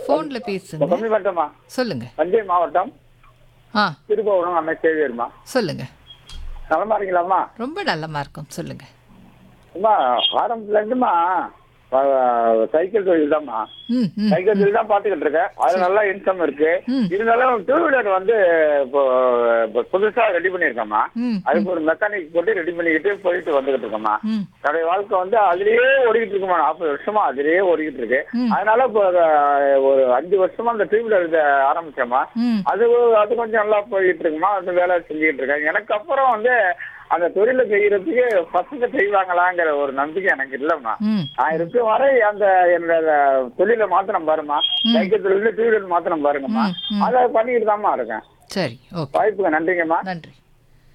ஃபோன்ல பேசுங்க கம்மி பண்ணிட்டோமா சொல்லுங்க தஞ்சை மாவட்டம் ஆ திருப்பவனம் அன்னை சேவியர்மா சொல்லுங்க நலமா இருக்கீங்களாம்மா ரொம்ப நல்லமா இருக்கும் சொல்லுங்க அம்மா ஆரம்பத்துல இருந்துமா அஹ், சைக்கிள் தொழில் தான்மா ம் ம் சைக்கிள் தொழில் தான் பாத்துக்கிட்டு இருக்கேன் அது நல்லா இன்கம் இருக்கு ம். இருந்தாலும் டூ வீலர் வந்து இப்போ இப்போ புதுசா ரெடி பண்ணியிருக்கேம்மா ம் அதுக்கு ஒரு மெக்கானிக் போட்டு ரெடி பண்ணிக்கிட்டு போயிட்டு வந்துகிட்டு இருக்கோம்மா ம் என்னுடைய வாழ்க்கை வந்து அதுலயே ஓடிக்கிட்டு இருக்குமா நாற்பது வருஷமா அதுலயே ஓடிக்கிட்டு இருக்கு ம். அதனால இப்போ அஹ், ஒரு அஞ்சு வருஷமா அந்த டூ வீலர் இதை ஆரம்பிச்சேம்மா ம் அது அது கொஞ்சம் நல்லா போயிட்டு இருக்குமா அந்த வேலை செஞ்சுக்கிட்டு இருக்கேன் எனக்கு அப்புறம் வந்து அந்த தொழிலை செய்யறதுக்கு பசங்க செய்வாங்களாங்கிற ஒரு நம்பிக்கை எனக்கு இல்லம்மா ம் நான் இருக்கும் வரை அந்த என்னோட தொழிலை மாத்திரம் பாருமா சைக்கிள் தொழில டூ வீலர் மாத்திரம் பாருங்கம்மா ம், ம். அதை பண்ணிக்கிட்டு தான்மா இருக்கேன் சரி ஓகே வாய்ப்புக்கு நன்றிங்கம்மா நன்றி